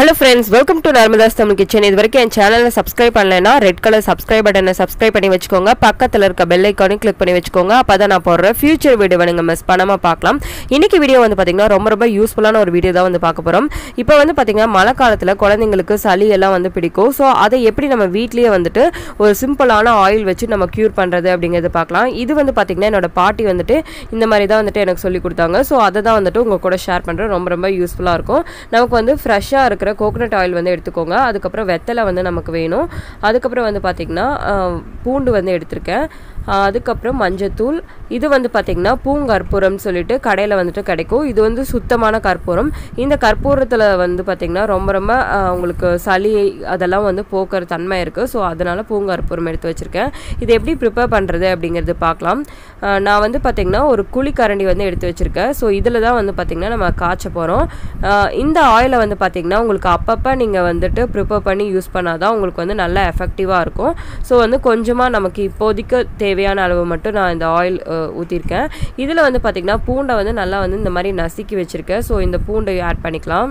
hello friends welcome to Narmada's Tamil kitchen இது வரைக்கும் என் சேனலை சப்ஸ்கிரைப் பண்ணலைன்னா ரெட் கலர் சப்ஸ்கிரைப் பட்டனை சப்ஸ்கிரைப் பண்ணி வச்சுக்கோங்க பக்கத்தில் இருக்க பெல் ஐக்கானையும் கிளிக் பண்ணி வச்சுக்கோங்க அப்போ தான் நான் போடுற ஃபியூச்சர் வீடியோவை நீங்கள் மிஸ் பண்ணாமல் பார்க்கலாம் இன்னைக்கு வீடியோ வந்து பார்த்தீங்கன்னா ரொம்ப ரொம்ப யூஸ்ஃபுல்லான ஒரு வீடியோ தான் வந்து பார்க்க போகிறோம் இப்போ வந்து பார்த்தீங்கன்னா மழை காலத்தில் குழந்தைங்களுக்கு சளி எல்லாம் வந்து பிடிக்கும் ஸோ அதை எப்படி நம்ம வீட்லேயே வந்துட்டு ஒரு சிம்பிளான ஆயில் வச்சு நம்ம க்யூர் பண்ணுறது அப்படிங்கிறது பார்க்கலாம் இது வந்து பார்த்தீங்கன்னா என்னோட பாட்டி வந்துட்டு இந்த மாதிரி தான் வந்துட்டு எனக்கு சொல்லி கொடுத்தாங்க ஸோ அதை தான் வந்துட்டு உங்கள் கூட ஷேர் பண்ணுறேன் ரொம்ப ரொம்ப யூஸ்ஃபுல்லாக இருக்கும் நமக்கு வந்து ஃப்ரெஷ்ஷாக இருக்கிற கோகனட் ஆயில் வந்து எடுத்துக்கோங்க அதுக்கப்புறம் வெத்தலை வந்து நமக்கு வேணும் அதுக்கப்புறம் வந்து பார்த்திங்கன்னா ஆஹ், பூண்டு வந்து எடுத்திருக்கேன் ஆஹ், அதுக்கப்புறம் மஞ்சத்தூள் இது வந்து பார்த்திங்கன்னா பூங்கற்பூரம் சொல்லிட்டு கடையில் வந்துட்டு கிடைக்கும் இது வந்து சுத்தமான கற்பூரம் இந்த கற்பூரத்தில் வந்து பார்த்திங்கன்னா ரொம்ப ரொம்ப ஆஹ், உங்களுக்கு சளி அதெல்லாம் வந்து போக்குற தன்மை இருக்குது ஸோ அதனால் பூங்கற்பூரம் எடுத்து வச்சுருக்கேன் இது எப்படி ப்ரிப்பேர் பண்ணுறது அப்படிங்கிறது பார்க்கலாம் ஆஹ், நான் வந்து பார்த்திங்கன்னா ஒரு குழிக்கரண்டி வந்து எடுத்து வச்சுருக்கேன் ஸோ இதில் தான் வந்து பார்த்திங்கன்னா நம்ம காய்ச்ச போகிறோம் இந்த ஆயிலை வந்து பார்த்திங்கன்னா உங்களுக்கு அப்பப்போ நீங்கள் வந்துட்டு ப்ரிப்பேர் பண்ணி யூஸ் பண்ணாதான் உங்களுக்கு வந்து நல்லா எஃபெக்டிவாக இருக்கும் ஸோ வந்து கொஞ்சமாக நமக்கு இப்போதைக்கு தேவையான அளவு மட்டும் நான் இந்த ஆயில் ஊற்றிருக்கேன் இதில் வந்து பார்த்திங்கன்னா பூண்டை வந்து நல்லா வந்து இந்த மாதிரி நசுக்கி வச்சுருக்கேன் ஸோ இந்த பூண்டை ஆட் பண்ணிக்கலாம்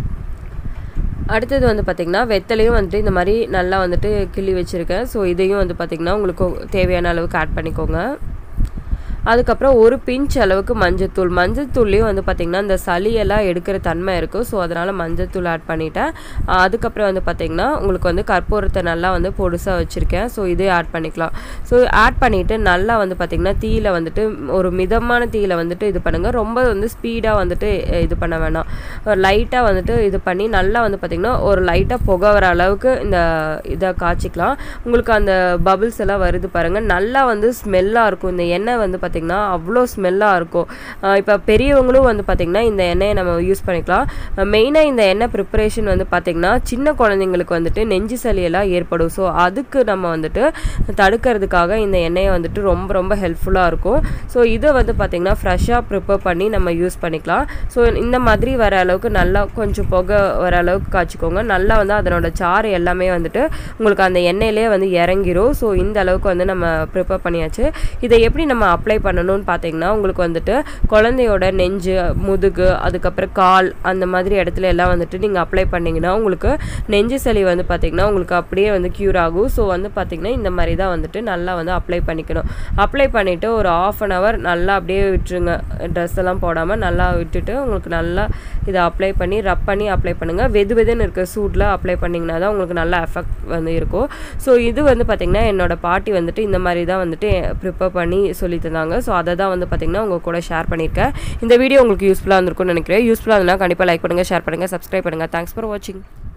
அடுத்தது வந்து பார்த்திங்கன்னா வெத்தலையும் வந்துட்டு இந்த மாதிரி நல்லா வந்துட்டு கிள்ளி வச்சுருக்கேன் ஸோ இதையும் வந்து பார்த்திங்கன்னா உங்களுக்கு தேவையான அளவுக்கு ஆட் பண்ணிக்கோங்க அதுக்கப்புறம் ஒரு பிஞ்ச் அளவுக்கு மஞ்சத்தூள் மஞ்சத்தூள்லேயும் வந்து பார்த்திங்கன்னா இந்த சளியெல்லாம் எடுக்கிற தன்மை இருக்கும் ஸோ அதனால் மஞ்சத்தூள் ஆட் பண்ணிட்டேன் ஆஹ் அதுக்கப்புறம் வந்து பார்த்திங்கன்னா உங்களுக்கு வந்து கற்பூரத்தை நல்லா வந்து பொடுசாக வச்சுருக்கேன் ஸோ இதே ஆட் பண்ணிக்கலாம் ஸோ ஆட் பண்ணிவிட்டு நல்லா வந்து பார்த்திங்கன்னா தீயில வந்துட்டு ஒரு மிதமான தீயில வந்துட்டு இது பண்ணுங்கள் ரொம்ப வந்து ஸ்பீடாக வந்துட்டு அஹ் இது பண்ண வேணாம் லைட்டாக வந்துட்டு இது பண்ணி நல்லா வந்து பார்த்திங்கன்னா ஒரு லைட்டாக புகை வர அளவுக்கு இந்த இதை காய்ச்சிக்கலாம் உங்களுக்கு அந்த பபிள்ஸ் எல்லாம் வருது பாருங்கள் நல்லா வந்து ஸ்மெல்லாக இருக்கும் இந்த எண்ணெய் வந்து பார்த்திங்கன்னா அவ்வளோ ஸ்மெல்லாக இருக்கும் இப்போ பெரியவங்களும் வந்து பார்த்திங்கன்னா இந்த எண்ணெயை நம்ம யூஸ் பண்ணிக்கலாம் மெயினாக இந்த எண்ணெய் ப்ரிப்பரேஷன் வந்து பார்த்திங்கன்னா சின்ன குழந்தைங்களுக்கு வந்துட்டு நெஞ்சு சளியெல்லாம் ஏற்படும் ஸோ அதுக்கு நம்ம வந்துட்டு தடுக்கிறதுக்காக இந்த எண்ணெயை வந்துட்டு ரொம்ப ரொம்ப ஹெல்ப்ஃபுல்லாக இருக்கும் ஸோ இதை வந்து பார்த்திங்கன்னா ஃப்ரெஷ்ஷாக ப்ரிப்பேர் பண்ணி நம்ம யூஸ் பண்ணிக்கலாம் ஸோ இந்த மாதிரி வர அளவுக்கு நல்லா கொஞ்சம் புகை வர அளவுக்கு காய்ச்சிக்கோங்க நல்லா வந்து அதனோட சாறு எல்லாமே வந்துட்டு உங்களுக்கு அந்த எண்ணெயிலே வந்து இறங்கிரும் ஸோ இந்த அளவுக்கு வந்து நம்ம ப்ரிப்பேர் பண்ணியாச்சு இதை எப்படி நம்ம அப்ளை பண்ணணும்னு பார்த்தீங்கன்னா உங்களுக்கு வந்துட்டு குழந்தையோட நெஞ்சு முதுகு அதுக்கப்புறம் கால் அந்த மாதிரி இடத்துல எல்லாம் வந்துட்டு நீங்கள் அப்ளை பண்ணிங்கன்னா உங்களுக்கு நெஞ்சு சளி வந்து பார்த்திங்கன்னா உங்களுக்கு அப்படியே வந்து க்யூர் ஆகும் ஸோ வந்து பார்த்திங்கன்னா இந்த மாதிரி தான் வந்துட்டு நல்லா வந்து அப்ளை பண்ணிக்கணும் அப்ளை பண்ணிவிட்டு ஒரு ஆஃப் அன் ஹவர் நல்லா அப்படியே விட்டுருங்க ட்ரெஸ் எல்லாம் போடாமல் நல்லா விட்டுட்டு உங்களுக்கு நல்லா இதை அப்ளை பண்ணி ரப் பண்ணி அப்ளை பண்ணுங்கள் வெது வெதுன்னு இருக்க சூட்டில் அப்ளை பண்ணிங்கன்னா தான் உங்களுக்கு நல்ல எஃபெக்ட் வந்து இருக்கும் ஸோ இது வந்து பார்த்திங்கன்னா என்னோட பாட்டி வந்துட்டு இந்த மாதிரி தான் வந்துட்டு ப்ரிப்பேர் பண்ணி சொல்லி தந்தாங்க ஸோ அதை தான் வந்து பார்த்திங்கன்னா உங்கள் கூட ஷேர் பண்ணியிருக்கேன் இந்த வீடியோ உங்களுக்கு யூஸ்ஃபுல்லாக இருந்திருக்கும்னு நினைக்கிறேன் யூஸ்ஃபுல்லாக இருந்தால் கண்டிப்பாக லைக் பண்ணுங்கள் ஷேர் பண்ணுங்கள் சப்ஸ்கிரைப் பண்ணுங்கள் தேங்க்ஸ் ஃபார் வாட்சிங்